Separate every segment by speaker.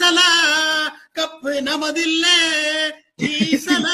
Speaker 1: ஈசலா cup நமதில்ல ஈசலா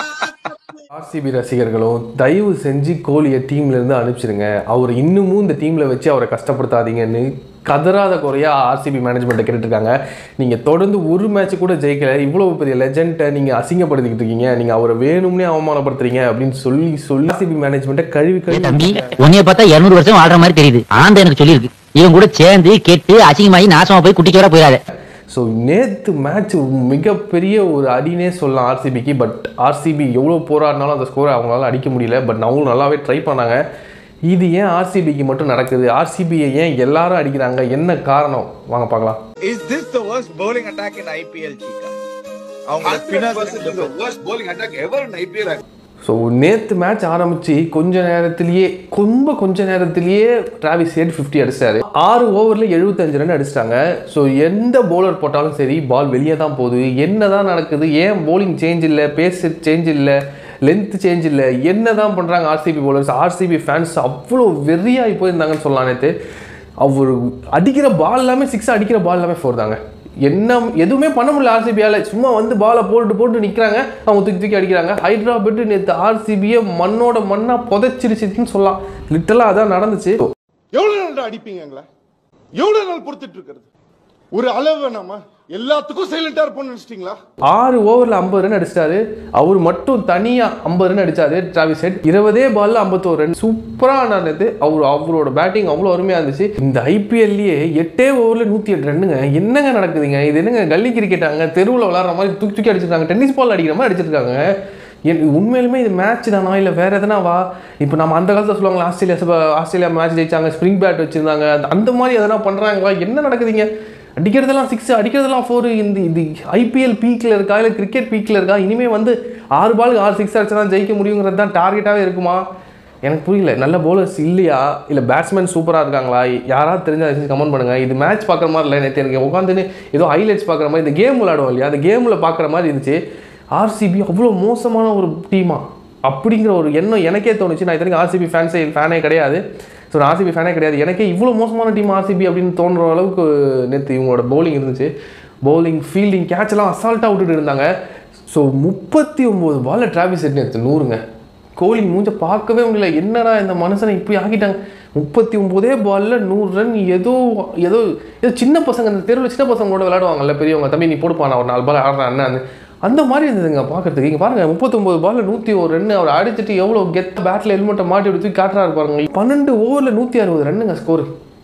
Speaker 2: RCB ரசிகர்களும் தயவு செஞ்சு கோலியை டீம்ல இருந்து அனுப்பிச்சிருங்க அவர் இன்னமும் இந்த டீம்ல வச்சு அவரை கஷ்டப்படுத்தாதீங்கன்னு கதறாத குறையா ஆர்சிபி மேனேஜ்மெண்ட்டை கேட்டுருக்காங்க நீங்க தொடர்ந்து ஒரு மேட்ச் கூட ஜெயிக்கல இவ்வளவு பெரிய லெஜெண்டை நீங்க அசிங்கப்படுத்திக்கிட்டு இருக்கீங்க நீங்க அவரை வேணும்னே அவமானப்படுத்துறீங்க அப்படின்னு சொல்லி சொல்லி ஆர்சிபி மேனேஜ்மெண்ட்டை கழுவி கழுவி
Speaker 3: தம்பி உன்னைய பார்த்தா 200 வருஷம் வாழ்ற மாதிரி தெரியுது ஆந்த எனக்கு சொல்லியிருக்கு இவன் கூட சேர்ந்து கெட்டு அசிங்கமாயி நாசமா போய் குட்டிச்சோரா போயிடாத
Speaker 2: ஸோ நேற்று மேட்ச் மிகப்பெரிய ஒரு அடினே சொல்லலாம் ஆர்சிபிக்கு பட் ஆர்சிபி எவ்வளோ போராடினாலும் அந்த ஸ்கோரை அவங்களால அடிக்க முடியல பட் அவங்களும் நல்லாவே ட்ரை பண்ணாங்க இது ஏன் ஆர்சிபிக்கு மட்டும் நடக்குது ஆர்சிபியை ஏன் எல்லாரும் அடிக்கிறாங்க என்ன காரணம் வாங்க பார்க்கலாம்
Speaker 4: Is this the worst bowling attack in IPL, Chica? அவங்க spinners
Speaker 5: the worst bowling attack ever in IPL.
Speaker 2: So நேற்று மேட்ச் ஆரம்பிச்சு கொஞ்ச நேரத்திலேயே ரொம்ப கொஞ்ச நேரத்திலேயே டிராவிஸ் ஹெட் ஃபிஃப்டி அடிச்சிட்டாரு ஆறு ஓவரில் எழுபத்தஞ்சு ரன் அடிச்சிட்டாங்க ஸோ எந்த பவுலர் போட்டாலும் சரி பால் வெளியே தான் போகுது என்ன தான் நடக்குது ஏன் bowling சேஞ்ச் இல்லை பேஸ் சேஞ்ச் இல்லை லென்த் சேஞ்ச் இல்லை என்ன தான் பண்ணுறாங்க ஆர்சிபி bowlers ஆர்சிபி ஃபேன்ஸ் அவ்வளோ வெறியாகி போயிருந்தாங்கன்னு சொல்லலாம் நேற்று அவர் அடிக்கிற பால் எல்லாமே சிக்ஸ் அடிக்கிற பால் எல்லாமே ஃபோர் தாங்க என்ன எதுவுமே பண்ண முடியல ஆர்சிபியால சும்மா வந்து பாலை போட்டு போட்டு நிற்கிறாங்க அவங்க தூக்கி தூக்கி அடிக்கிறாங்க ஹைதராபாத் நேற்று ஆர்சிபியை மண்ணோட மண்ணா புதைச்சிருச்சுன்னு சொல்லலாம் லிட்டலாக அதான் நடந்துச்சு
Speaker 6: எவ்வளவு நாள் அடிப்பீங்க எங்களை எவ்வளவு நாள் பொறுத்துட்டு இருக்கிறது ஒரு அளவு வேணாமா எல்லாத்துக்கும் சைலண்டா இருப்போம்னு நினைச்சிட்டீங்களா
Speaker 2: ஆறு ஓவரில் ஐம்பது ரன் அடிச்சிட்டாரு அவர் மட்டும் தனியாக ஐம்பது ரன் அடிச்சாரு டிராவிஸ் ஹெட் இருபதே பால்ல ஐம்பத்தோரு ரன் சூப்பராக நடந்தது அவர் அவரோட பேட்டிங் அவ்வளோ அருமையாக இருந்துச்சு இந்த ஐபிஎல்லையே எட்டே ஓவரில் நூற்றி எட்டு ரன்னுங்க என்னங்க நடக்குதுங்க இது என்னங்க கல்லி கிரிக்கெட்டாங்க தெருவில் விளாட்ற மாதிரி தூக்கி தூக்கி அடிச்சிருக்காங்க டென்னிஸ் பால் அடிக்கிற மாதிரி அடிச்சிருக்காங்க என் உண்மையிலுமே இது மேட்ச் தானா இல்லை வேற எதனா வா இப்போ நம்ம அந்த காலத்தில் சொல்லுவாங்க ஆஸ்திரேலியா சப- ஆஸ்திரேலியா மேட்ச் ஜெயிச்சாங்க ஸ்ப்ரிங் பேட் வச்சிருந்தாங்க அந்த- அந்த மாதிரி எதனா பண்ணுறாங்களா என்ன நடக்குதுங்க அடிக்கிறதெல்லாம் சிக்ஸ் அடிக்கிறதெல்லாம் ஃபோர் இந்த இது ஐபிஎல் பீக்கில் இருக்கா இல்லை கிரிக்கெட் பீக்கில் இருக்கா இனிமேல் வந்து ஆறு பாலுக்கு ஆறு சிக்ஸ் அடிச்சா தான் ஜெயிக்க முடியுங்கிறது தான் டார்கெட்டாகவே இருக்குமா எனக்கு புரியல நல்ல bowlers இல்லையா இல்லை பேட்ஸ்மேன் சூப்பராக இருக்காங்களா யாராவது தெரிஞ்சா கமெண்ட் பண்ணுங்க இது மேட்ச் பார்க்குற மாதிரி இல்லை நேற்று எனக்கு உட்காந்துன்னு ஏதோ ஹைலைட்ஸ் பார்க்குற மாதிரி இந்த கேம் விளையாடுவோம் இல்லையா அந்த கேமில் பார்க்குற மாதிரி இருந்துச்சு ஆர்சிபி அவ்வளோ மோசமான ஒரு டீமா அப்படிங்கிற ஒரு எண்ணம் எனக்கே தோணுச்சு நான் இத்தனைக்கும் ஆர்சிபி ஃபேன்ஸே ஃபேனே கிடையாது ஸோ நான் ஆர்சிபி ஃபேனே கிடையாது எனக்கே இவ்வளோ மோசமான டீம் ஆர்சிபி அப்படின்னு தோன்ற அளவுக்கு நேற்று இவங்களோட பவுலிங் இருந்துச்சு பவுலிங் ஃபீல்டிங் கேட்ச்லாம் அசால்ட்டாக விட்டுட்டு இருந்தாங்க ஸோ முப்பத்தி ஒம்பது பாலில் டிராவிஸ் ஹெட் நேற்று நூறுங்க கோலி மூஞ்ச பார்க்கவே முடியல என்னடா இந்த மனுஷனை இப்படி ஆக்கிட்டாங்க முப்பத்தி ஒம்போதே பால்ல நூறு ரன் ஏதோ ஏதோ ஏதோ சின்ன பசங்க இந்த தெருவில் சின்ன பசங்களோட விளையாடுவாங்கல்ல பெரியவங்க தம்பி நீ போடுப்பா நான் ஒரு நாலு பால் ஆடுறேன் அண்ணன் அந்த மாதிரி இருந்ததுங்க பார்க்கறதுக்கு இங்கே பாருங்க முப்பத்தொம்பது பால்ல நூற்றி ஒரு ரன் அவர் அடிச்சிட்டு எவ்வளோ கெத்த பேட்டில் ஹெல்மெட்டை மாட்டி எடுத்து காட்டுறாரு பாருங்க பன்னெண்டு ஓவரில் நூற்றி அறுபது ரன்னுங்க ஸ்கோர்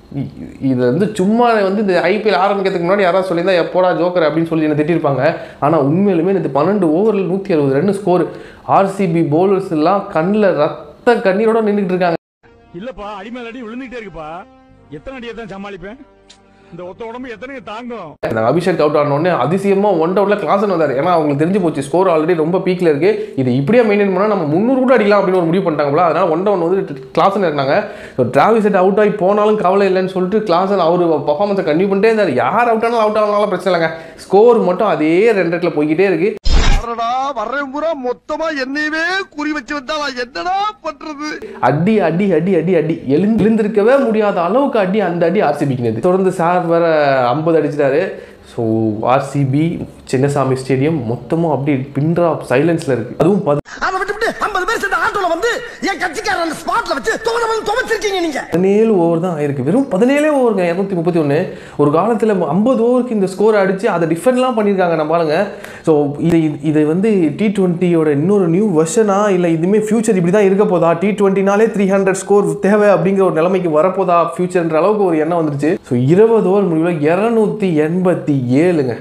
Speaker 2: இது வந்து சும்மா வந்து இந்த ஐபிஎல் ஆரம்பிக்கிறதுக்கு முன்னாடி யாராவது சொல்லியிருந்தா எப்போடா ஜோக்கர் அப்படின்னு சொல்லி என்ன திட்டிருப்பாங்க ஆனால் உண்மையிலுமே இந்த பன்னெண்டு ஓவரில் நூற்றி அறுபது ரன் ஸ்கோர் ஆர்சிபி பவுலர்ஸ் எல்லாம் கண்ணில் ரத்த கண்ணீரோட நின்றுட்டு இருக்காங்க
Speaker 7: இல்லப்பா அடி மேல அடி விழுந்துட்டே இருக்குப்பா எத்தனை அடியை தான் சமாளிப்பேன் இந்த ஒத்த உடம்பு எத்தனை தாங்கும்
Speaker 2: இந்த அபிஷேக் அவுட் ஆன உடனே அதிசயமா ஒன் டவுட்ல கிளாஸ் வந்தார் ஏன்னா அவங்களுக்கு தெரிஞ்சு போச்சு ஸ்கோர் ஆல்ரெடி ரொம்ப பீக்ல இருக்கு இது இப்படியே மெயின்டைன் பண்ணா நம்ம முந்நூறு கூட அடிக்கலாம் அப்படின்னு ஒரு முடிவு பண்ணிட்டாங்களா அதனால ஒன் டவுன் வந்து கிளாஸ் இருந்தாங்க டிராவிஸ் செட் அவுட் ஆகி போனாலும் கவலை இல்லைன்னு சொல்லிட்டு கிளாஸ் அவர் பர்ஃபார்மன்ஸை கண்டினியூ பண்ணிட்டே இருந்தார் யார் அவுட் ஆனாலும் அவுட் ஆனாலும் பிரச்சனை இல்லைங்க ஸ்கோர் மட்டும் அதே ரெண்டு இடத்துல போய்கிட்டே இருக்கு
Speaker 6: வர்றடா வர்றேன் பூரா மொத்தமா என்னையவே குறி வச்சு வந்தா நான் என்னடா பண்றது
Speaker 2: அடி அடி அடி அடி அடி எழுந்து எழுந்திருக்கவே முடியாத அளவுக்கு அடி அந்த அடி ஆர்சிபிக்கு நேத்து தொடர்ந்து சார் வேற ஐம்பது அடிச்சிட்டாரு ஸோ ஆர்சிபி சின்னசாமி ஸ்டேடியம் மொத்தமும் அப்படி பின்ட்ரா சைலன்ஸ்ல இருக்கு அதுவும் பதி-
Speaker 1: அதை விட்டுவிட்டு ஐம்பது பேர் சேர்ந்த ஆட்டோல வந்து என் கட்சிக்காரன் அந்த ஸ்பாட்ல வச்சு துவன வந்து துவச்சிருக்கீங்க நீங்க
Speaker 2: பதினேழு ஓவர் தான் ஆயிருக்கு வெறும் பதினேழே ஓவருங்க இரநூத்தி முப்பத்தி ஒன்று ஒரு காலத்தில் ஐம்பது ஓவருக்கு இந்த ஸ்கோர் அடித்து அதை டிஃபெண்ட்லாம் பண்ணியிருக்காங்க நம்ம பாருங்க ஸோ இது இது வந்து டி டுவெண்ட்டியோட இன்னொரு நியூ வெர்ஷனா இல்லை இதுவுமே ஃபியூச்சர் இப்படி தான் இருக்க போதா டி டுவெண்ட்டினாலே த்ரீ ஹண்ட்ரட் ஸ்கோர் தேவை அப்படிங்கிற ஒரு நிலைமைக்கு வரப்போதா ஃபியூச்சர்ன்ற அளவுக்கு ஒரு எண்ணம் வந்துருச்சு ஸோ இருபது ஓவர் முடிவில் இரநூத்தி எண்பத்தி ஏழுங்க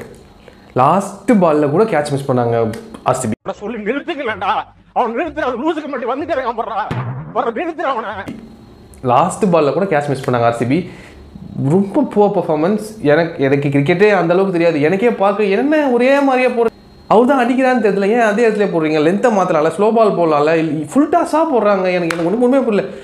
Speaker 2: லாஸ்ட் பால்ல கூட கேட்ச் மிஸ் பண்ணாங்க ஆர்சிபி
Speaker 7: சொல்லி நிறுத்துக்கலடா அவன் நிறுத்துற லூசுக்கு மட்டும் வந்துட்டேன் போடுறான் வர நிறுத்துற அவனை
Speaker 2: லாஸ்ட் பால்ல கூட கேட்ச் மிஸ் பண்ணாங்க ஆர்சிபி ரொம்ப புவர் பர்ஃபார்மன்ஸ் எனக்கு எனக்கு கிரிக்கெட்டே அந்த அளவுக்கு தெரியாது எனக்கே பார்க்க என்ன ஒரே மாதிரியே போற அவர் தான் அடிக்கிறான்னு தெரியல ஏன் அதே இடத்துல போடுறீங்க லென்த்தை மாற்றலாம்ல ஸ்லோ பால் போடலாம்ல ஃபுல் டாஸாக போடுறாங்க எனக்கு எனக்கு ஒன்றும் உண்மையே புரியல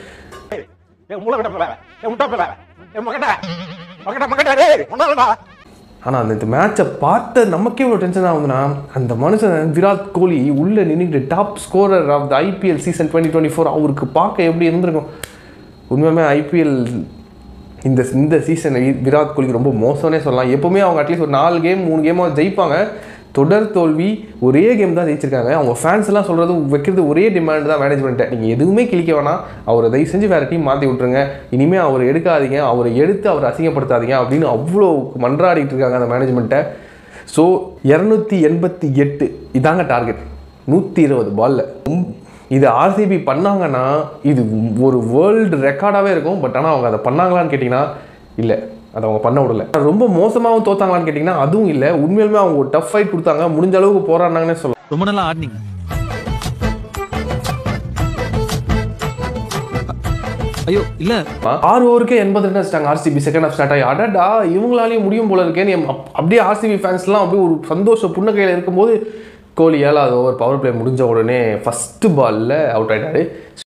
Speaker 7: என் மூளை விட போல என் முட்டா போல என் மகடா மகடா மகடா டேய் ஒன்னாலடா
Speaker 2: ஆனால் அந்த மேட்சை பார்த்த நமக்கே ஒரு டென்ஷன் ஆகுதுன்னா அந்த மனுஷன் விராட் கோலி உள்ளே நின்றுட்டு top scorer of the IPL season twenty twenty four அவருக்கு பார்க்க எப்படி இருந்திருக்கும் உண்மையுமே ஐபிஎல் இந்த இந்த சீசன் விராட் கோலிக்கு ரொம்ப மோசம்னே சொல்லலாம் எப்பவுமே அவங்க அட்லீஸ்ட் ஒரு நாலு கேம் மூணு கேமாக ஜெயிப்பாங்க தொடர் தோல்வி ஒரே கேம் தான் ஜெயிச்சிருக்காங்க அவங்க ஃபேன்ஸ் எல்லாம் சொல்கிறது வைக்கிறது ஒரே டிமாண்ட் தான் மேனேஜ்மெண்ட்டை நீங்கள் எதுவுமே கிழிக்க வேணாம் அவரை தயவு செஞ்சு வேறு டீம் மாற்றி விட்ருங்க இனிமேல் அவரை எடுக்காதீங்க அவரை எடுத்து அவரை அசிங்கப்படுத்தாதீங்க அப்படின்னு அவ்வளோ மன்றாடிட்டு இருக்காங்க அந்த மேனேஜ்மெண்ட்டை ஸோ இரநூத்தி எண்பத்தி எட்டு இதாங்க டார்கெட் நூற்றி இருபது பால்ல இது ஆர்சிபி பண்ணாங்கன்னா இது ஒரு வேர்ல்டு ரெக்கார்டாகவே இருக்கும் பட் ஆனால் அவங்க அதை பண்ணாங்களான்னு கேட்டிங்கன்னா இல்லை அதை அவங்க பண்ண விடல ரொம்ப மோசமாகவும் தோத்தாங்களான்னு கேட்டிங்கன்னா அதுவும் இல்லை உண்மையிலுமே அவங்க ஒரு டஃப் ஃபைட் கொடுத்தாங்க முடிஞ்ச அளவுக்கு போராடினாங்கன்னே சொல்லலாம்
Speaker 8: ரொம்ப நல்லா ஆடினீங்க ஐயோ இல்ல
Speaker 2: ஆறு ஓவருக்கே எண்பது ரன் அடிச்சிட்டாங்க ஆர்சிபி செகண்ட் ஹாஃப் ஸ்டார்ட் ஆகி அடடா இவங்களாலேயும் முடியும் போல இருக்கேன்னு எம் அப்- அப்படியே ஆர்சிபி ஃபேன்ஸ்லாம் அப்படியே ஒரு சந்தோஷ புன்னகையில் இருக்கும்போது கோலி ஏழாவது ஓவர் பவர் பிளே முடிஞ்ச உடனே ஃபஸ்ட்டு பாலில் அவுட் ஆயிட்டாரு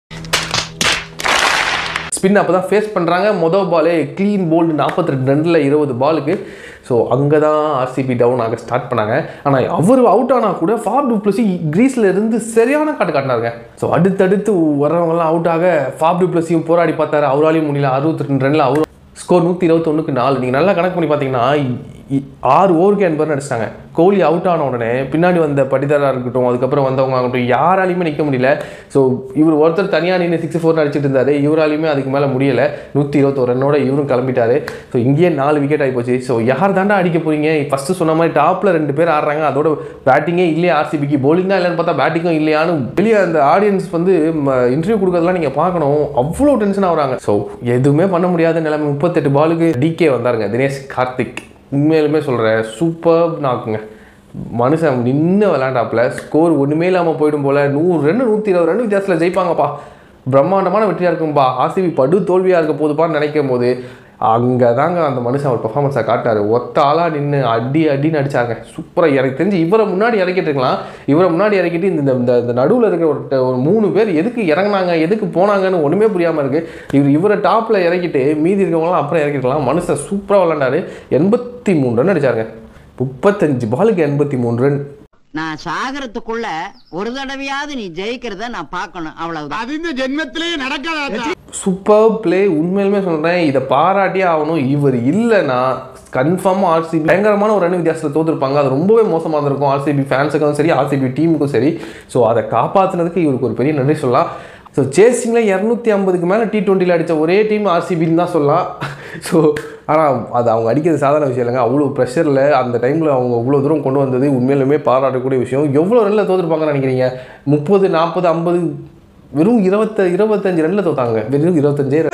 Speaker 2: ஸ்பின் அப்போ தான் ஃபேஸ் பண்ணுறாங்க மொதல் பாலே க்ளீன் போல்டு நாற்பத்தி ரெண்டு ரனில் இருபது பாலுக்கு ஸோ அங்கே தான் ஆர்சிபி டவுன் ஆக ஸ்டார்ட் பண்ணாங்க ஆனால் அவர் அவுட் ஆனால் கூட ஃபாப் டூப்ளசி கிரீஸில் இருந்து சரியான காட்டு காட்டினாருங்க ஸோ அடுத்தடுத்து வரவங்கலாம் அவுட் ஆக ஃபாப் டூப்ளசியும் போராடி பார்த்தாரு அவராலையும் முடியல அறுபத்தி ரெண்டு ரனில் அவரும் ஸ்கோர் நூற்றி இருபத்தொன்னுக்கு நாலு நீங்கள் நல்லா கணக்கு பண்ணி பார்த்தீங்கன்னா இ- இ- ஆறு ஓவருக்கு எண்பது ரன் அடிச்சிட்டாங்க கோலி அவுட் ஆன உடனே பின்னாடி வந்த படிதாராக இருக்கட்டும் அதுக்கப்புறம் வந்தவங்க ஆகட்டும் யாராலையுமே நிற்க முடியல ஸோ இவர் ஒருத்தர் தனியாக நின்று சிக்ஸ் ஃபோர் அடிச்சிட்டு இருந்தாரு இவராலையுமே அதுக்கு மேலே முடியல நூற்றி இருபத்தோரு ரன்னோட இவரும் கிளம்பிட்டாரு ஸோ இங்கேயே நாலு விக்கெட் ஆகி போச்சு ஸோ யார் தாண்டா அடிக்க போறீங்க ஃபர்ஸ்ட் சொன்ன மாதிரி டாப்பில் ரெண்டு பேர் ஆடுறாங்க அதோட பேட்டிங்கே இல்லையா ஆர்சிபிக்கு bowling தான் இல்லைன்னு பார்த்தா பேட்டிங்கும் இல்லையான்னு வெளியே அந்த ஆடியன்ஸ் வந்து இன்டர்வியூ கொடுக்கறதெல்லாம் நீங்கள் பார்க்கணும் அவ்வளோ டென்ஷன் ஆகுறாங்க ஸோ எதுவுமே பண்ண முடியாத நிலைமை முப்பத்தெட்டு பாலுக்கு டிகே வந்தாருங்க தினேஷ் கார்த்திக் உண்மையிலுமே சொல்கிறேன் சூப்பர் நாக்குங்க மனுஷன் நின்று விளையாண்டாப்புல ஸ்கோர் ஒன்றுமே இல்லாமல் போயிடும் போல நூறு ரன் நூற்றி இருபது ரன் வித்தியாசத்தில் ஜெயிப்பாங்கப்பா பிரம்மாண்டமான வெற்றியாக இருக்கும்பா ஆர்சிபி படு தோல்வியாக இருக்க போதுப்பான்னு நினைக்கும் போது அங்கே தாங்க அந்த மனுஷன் அவர் பெர்ஃபார்மன்ஸை காட்டினாரு ஒத்த ஆளாக நின்று அடி அடின்னு அடிச்சாங்க சூப்பராக எனக்கு தெரிஞ்சு இவரை முன்னாடி இறக்கிட்டு இருக்கலாம் இவரை முன்னாடி இறக்கிட்டு இந்த இந்த இந்த நடுவில் இருக்கிற ஒரு ட- ஒரு மூணு பேர் எதுக்கு இறங்குனாங்க எதுக்கு போனாங்கன்னு ஒன்றுமே புரியாமல் இருக்குது இவர் இவரை டாப்பில் இறக்கிட்டு மீதி இருக்கவங்களாம் அப்புறம் இறக்கிருக்கலாம் மனுஷன் சூப்பராக விளாண்டாரு எண்பத்தி மூணு ரன் அடிச்சாருங்க முப்பத்தஞ்சு பாலுக்கு எண்பத்தி மூணு ரன்
Speaker 9: நான் சாகரத்துக்குள்ள ஒரு தடவையாவது நீ ஜெயிக்கிறத நான் பார்க்கணும் அவ்வளவுதான்
Speaker 1: அது இந்த ஜென்மத்திலேயே நடக்காத
Speaker 2: சூப்பர் ப்ளே உண்மையிலுமே சொல்கிறேன் இதை பாராட்டியே ஆகணும் இவர் இல்லைன்னா கன்ஃபார்மாக ஆர்சிபி பயங்கரமான ஒரு ரன் வித்தியாசத்தில் தோத்துருப்பாங்க அது ரொம்பவே மோசமாக இருந்திருக்கும் ஆர்சிபி ஃபேன்ஸுக்கும் சரி ஆர்சிபி டீமுக்கும் சரி ஸோ அதை காப்பாற்றுனதுக்கு இவருக்கு ஒரு பெரிய நன்றி சொல்லலாம் ஸோ சேசிங்கில் இரநூத்தி ஐம்பதுக்கு மேலே டி டுவெண்ட்டியில் அடித்த ஒரே டீம் ஆர்சிபின்னு தான் சொல்லலாம் ஸோ ஆனால் அது அவங்க அடிக்கிறது சாதாரண விஷயம் இல்லைங்க அவ்வளோ ப்ரெஷரில் அந்த டைமில் அவங்க அவ்வளோ தூரம் கொண்டு வந்தது உண்மையிலுமே பாராட்டக்கூடிய விஷயம் எவ்வளோ ரனில் தோத்துருப்பாங்கன்னு நினைக்கிறீங்க முப்பது நாற்பது ஐம்பது வெறும் இருபத்த இருபத்தஞ்சு ரன்ல தோத்தாங்க வெறும் இருபத்தஞ்சே run.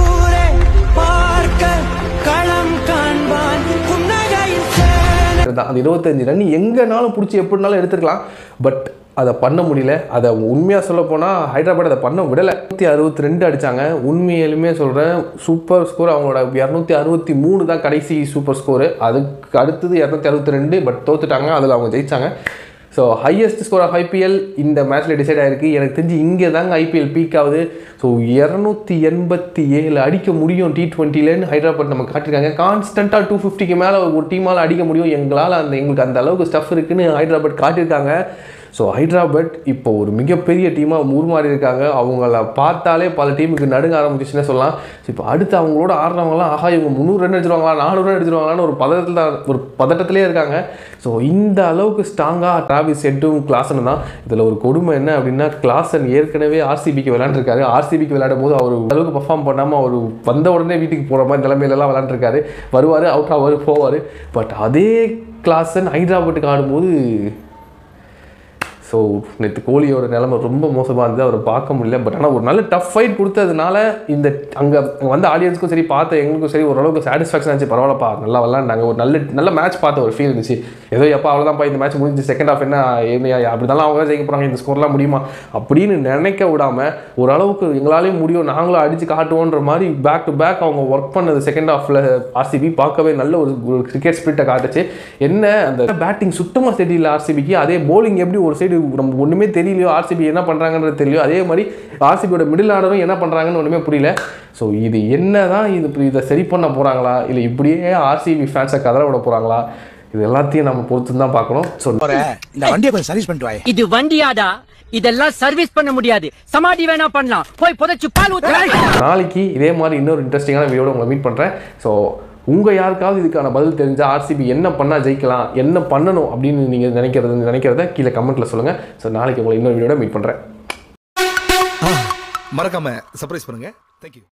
Speaker 2: தான் அந்த இருபத்தஞ்சு ரன் எங்கேனாலும் பிடிச்சி எப்படினாலும் எடுத்துருக்கலாம் பட் அதை பண்ண முடியல அதை உண்மையாக சொல்ல போனால் ஹைதராபாத் அதை பண்ண விடலை நூற்றி அறுபத்தி ரெண்டு அடித்தாங்க உண்மையிலுமே சொல்கிறேன் சூப்பர் ஸ்கோர் அவங்களோட இரநூத்தி அறுபத்தி மூணு தான் கடைசி சூப்பர் ஸ்கோரு அதுக்கு அடுத்தது இரநூத்தி அறுபத்தி ரெண்டு பட் தோத்துட்டாங்க அதில் அவங்க ஜெயிச்சாங்க so highest score of IPL இந்த மேட்ச்சில் டிசைட் ஆயிருக்கு எனக்கு தெரிஞ்சு இங்கே தாங்க ஐபிஎல் பீக் ஆகுது ஸோ இரநூத்தி எண்பத்தி ஏழு அடிக்க முடியும் டி டுவெண்ட்டிலேன்னு ஹைதராபாத் நம்ம காட்டியிருக்காங்க கான்ஸ்டண்ட்டாக டூ ஃபிஃப்டிக்கு மேலே ஒரு டீமால் அடிக்க முடியும் எங்களால் அந்த எங்களுக்கு அந்த அளவுக்கு ஸ்டஃப் இருக்குன்னு ஹைதராபாத் காட்டியிருக்காங்க ஸோ ஹைதராபாத் இப்போ ஒரு மிகப்பெரிய டீமாக உருமாறி இருக்காங்க அவங்கள பார்த்தாலே பல டீமுக்கு நடுங்க ஆரம்பிச்சுன்னே சொல்லலாம் ஸோ இப்போ அடுத்து அவங்களோட ஆடுறவங்களாம் ஆஹா இவங்க முந்நூறு ரன் அடிச்சிருவாங்களா நானூறு ரன் அடிச்சிருவாங்களான்னு ஒரு பதட்டத்தில் தான் ஒரு பதட்டத்திலே இருக்காங்க ஸோ இந்த அளவுக்கு ஸ்ட்ராங்காக டிராவிஸ் ஹெட்டும் கிளாஸன் தான் இதில் ஒரு கொடுமை என்ன அப்படின்னா கிளாசன் ஏற்கனவே ஆர்சிபிக்கு விளையாண்டுருக்காரு ஆர்சிபிக்கு விளையாடும் போது அவர் அளவுக்கு பர்ஃபார்ம் பண்ணாமல் அவர் வந்த உடனே வீட்டுக்கு போகிற மாதிரி நிலைமையிலலாம் விளையாண்டுருக்காரு வருவார் அவுட் ஆவார் போவார் பட் அதே கிளாசன் ஹைதராபாத்துக்கு ஆடும்போது ஸோ நேற்று கோலியோட நிலைமை ரொம்ப மோசமாக இருந்தது அவரை பார்க்க முடியல பட் ஆனால் ஒரு நல்ல டஃப் ஃபைட் கொடுத்ததுனால இந்த அங்கே வந்த ஆடியன்ஸ்க்கும் சரி பார்த்த எங்களுக்கும் சரி ஓரளவுக்கு சாட்டிஸ்ஃபேக்ஷன் ஆச்சு பரவாயில்லப்பா நல்லா விளாண்டாங்க ஒரு நல்ல நல்ல மேட்ச் பார்த்த ஒரு ஃபீல் இருந்துச்சு ஏதோ எப்போ அவ்வளோதான்ப்பா இந்த மேட்ச் முடிஞ்சு செகண்ட் ஹாஃப் என்ன என்ன அப்படி தான் அவங்க ஜெயிக்க போகிறாங்க இந்த ஸ்கோர்லாம் முடியுமா அப்படின்னு நினைக்க விடாம ஓரளவுக்கு எங்களாலேயும் முடியும் நாங்களும் அடித்து காட்டுவோன்ற மாதிரி பேக் டு பேக் அவங்க ஒர்க் பண்ணது செகண்ட் ஹாஃபில் ஆர்சிபி பார்க்கவே நல்ல ஒரு ஒரு கிரிக்கெட் ஸ்பிரிட்டை காட்டுச்சு என்ன அந்த பேட்டிங் சுத்தமாக தெரியல ஆர்சிபிக்கு அதே bowling எப்படி ஒரு சைடு நம்ம ஒன்றுமே தெரியலையோ ஆர்சிபி என்ன பண்ணுறாங்கன்றது தெரியலையோ அதே மாதிரி ஆர்சிபியோட மிடில் ஆர்டரும் என்ன பண்ணுறாங்கன்னு ஒன்றுமே புரியல ஸோ இது என்ன தான் இது இப்படி இதை சரி பண்ண போகிறாங்களா இல்லை இப்படியே ஆர்சிபி ஃபேன்ஸை கதற விட போகிறாங்களா இது எல்லாத்தையும் நம்ம பொறுத்து தான் பார்க்கணும் ஸோ
Speaker 1: இந்த வண்டியை கொஞ்சம் சர்வீஸ் பண்ணிட்டு வாயே
Speaker 9: இது வண்டியாடா
Speaker 8: இதெல்லாம் சர்வீஸ் பண்ண முடியாது சமாதி வேணா பண்ணலாம் போய் புதைச்சு பால் ஊத்து
Speaker 2: நாளைக்கு இதே மாதிரி இன்னொரு இன்ட்ரெஸ்டிங்கான வீடியோட உங்களை மீட் பண்ணுறேன் ஸோ உங்கள் யாருக்காவது இதுக்கான பதில் தெரிஞ்சால் ஆர்சிபி என்ன பண்ணால் ஜெயிக்கலாம் என்ன பண்ணணும் அப்படின்னு நீங்கள் நினைக்கிறது நினைக்கிறத கீழே கமெண்ட்டில் சொல்லுங்கள் ஸோ நாளைக்கு உங்களை இன்னொரு வீடியோட மீட் பண்ணுறேன்
Speaker 1: மறக்காம சர்ப்ரைஸ் பண்ணுங்க தேங்க்யூ